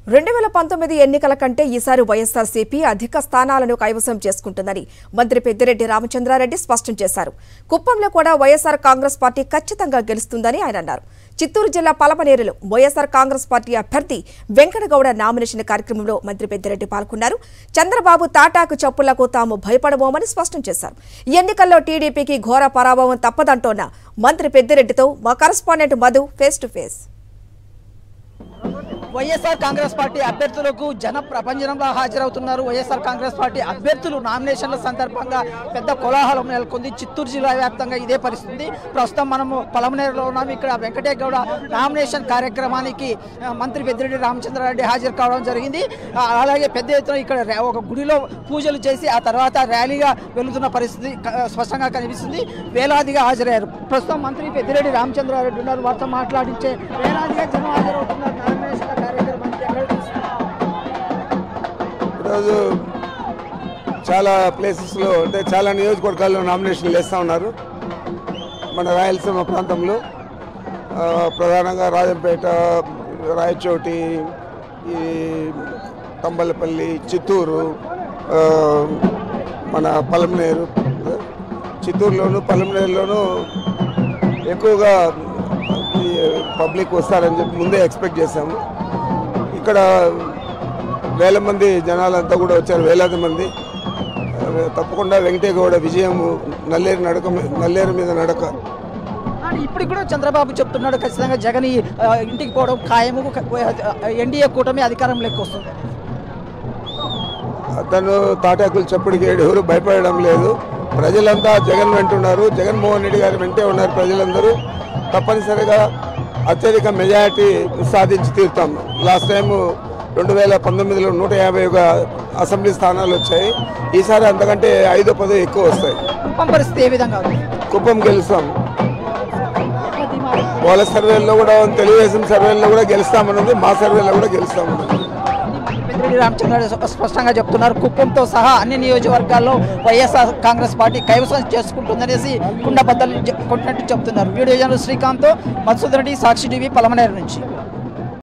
రెండు వేల పంతొమ్మిది ఎన్నికల కంటే ఈసారి వైఎస్ఆర్సీపీ అధిక స్థానాలను కైవసం చేసుకుంటుందని మంత్రి పెద్దిరెడ్డి రామచంద్రారెడ్డి స్పష్టం చేశారు కుప్పంలో కూడా వైఎస్ఆర్ కాంగ్రెస్ పార్టీ ఖచ్చితంగా గెలుస్తుందని ఆయన అన్నారు చిత్తూరు జిల్లా పలమనేరులో వైఎస్ఆర్ కాంగ్రెస్ పార్టీ అభ్యర్థి వెంకటగౌడ నామినేషన్ కార్యక్రమంలో మంత్రి పెద్దిరెడ్డి పాల్గొన్నారు చంద్రబాబు తాటాకు చప్పులకు తాము భయపడబోమని స్పష్టం చేశారు ఈ ఎన్నికల్లో టీడీపీకి ఘోర పరాభవం తప్పదంటోన్న మంత్రి పెద్దిరెడ్డితో మా correspondent Madhu face to face YSR Congress party అభ్యర్థులకు జన ప్రపంచంలో హాజరవుతున్నారు వైఎస్ఆర్ కాంగ్రెస్ పార్టీ అభ్యర్థులు నామినేషన్ల సందర్భంగా పెద్ద కోలాహలం నెలకొంది చిత్తూరు జిల్లా వ్యాప్తంగా ఇదే పరిస్థితి ప్రస్తుతం మనము పలమనేరులో ఉన్నాం ఇక్కడ వెంకటే గౌడ నామినేషన్ కార్యక్రమానికి ఆ, మంత్రి పెద్దిరెడ్డి రామచంద్రారెడ్డి హాజరు కావడం జరిగింది ఆ, అలాగే పెద్ద ఎత్తున ఇక్కడ ర్యా- ఒక గుడిలో పూజలు చేసి ఆ తర్వాత ర్యాలీగా వెళుతున్న పరిస్థితి క- స్పష్టంగా కనిపిస్తుంది వేలాదిగా హాజరయ్యారు ప్రస్తుతం మంత్రి పెద్దిరెడ్డి రామచంద్రారెడ్డి ఉన్నారు వారితో మాట్లాడించే వేలాదిగా జనం హాజరవుతున్నారు నామినేషన్ కార్యక్రమానికి ఎక్కడ చూస్తున్నారు? ఈరోజు చాలా ప్లేసెస్లో అంటే చాలా నియోజకవర్గాల్లో నామినేషన్లు వేస్తూ ఉన్నారు మన రాయలసీమ ప్రాంతంలో ఆ, ప్రధానంగా రాజంపేట రాయచోటి ఈ తంబలపల్లి చిత్తూరు ఆ, మన పలమనేరు చిత్తూరులోను పలమనేరులోను ఎక్కువగా ఈ పబ్లిక్ వస్తారని చెప్పి ముందే ఎక్స్పెక్ట్ చేశాము ఇక్కడ వేల మంది జనాలంతా కూడా వచ్చారు వేలాది మంది ఆ, తప్పకుండా వెంకటేగౌడ విజయం నల్లేరు నడక మీ- నల్లేరు మీద నడక కానీ ఇప్పుడు కూడా చంద్రబాబు చెప్తున్నాడు ఖచ్చితంగా జగన్ ఈ, ఆ, ఇంటికి పోవడం ఖాయము ఎన్డీఏ కూటమి అధికారంలోకి వస్తుంది అతను తాటాకులు చప్పుడికి ఎవరు భయపడడం లేదు ప్రజలంతా జగన్ వెంటున్నారు జగన్మోహన్ రెడ్డి గారు వెంటే ఉన్నారు ప్రజలందరూ తప్పనిసరిగా అత్యధిక మెజారిటీ సాధించి తీరుతాం లాస్ట్ టైం రెండు వేల పంతొమ్మిదిలో నూట యాభై ఒక అసెంబ్లీ స్థానాలు వచ్చాయి ఈసారి అంతకంటే ఐదో పదో ఎక్కువ వస్తాయి కుప్పం పరిస్థితి ఏ విధంగా ఉంది కుప్పం గెలుస్తాం వాళ్ళ సర్వేల్లో కూడా తెలుగుదేశం సర్వేల్లో కూడా గెలుస్తామన్నది మా సర్వేలో కూడా గెలుస్తామన్నది పెద్దిరెడ్డి రామచంద్ర స్పష్టంగా చెప్తున్నారు కుప్పంతో సహా అన్ని నియోజకవర్గాల్లో వైఎస్ఆర్ కాంగ్రెస్ పార్టీ కైవసం చేసుకుంటుందనేసి కుండబద్దలు కొట్టినట్టు చెప్తున్నారు video journalist Srikanth Madhusudhan Reddy Sakshi TV Palamaner నుంచి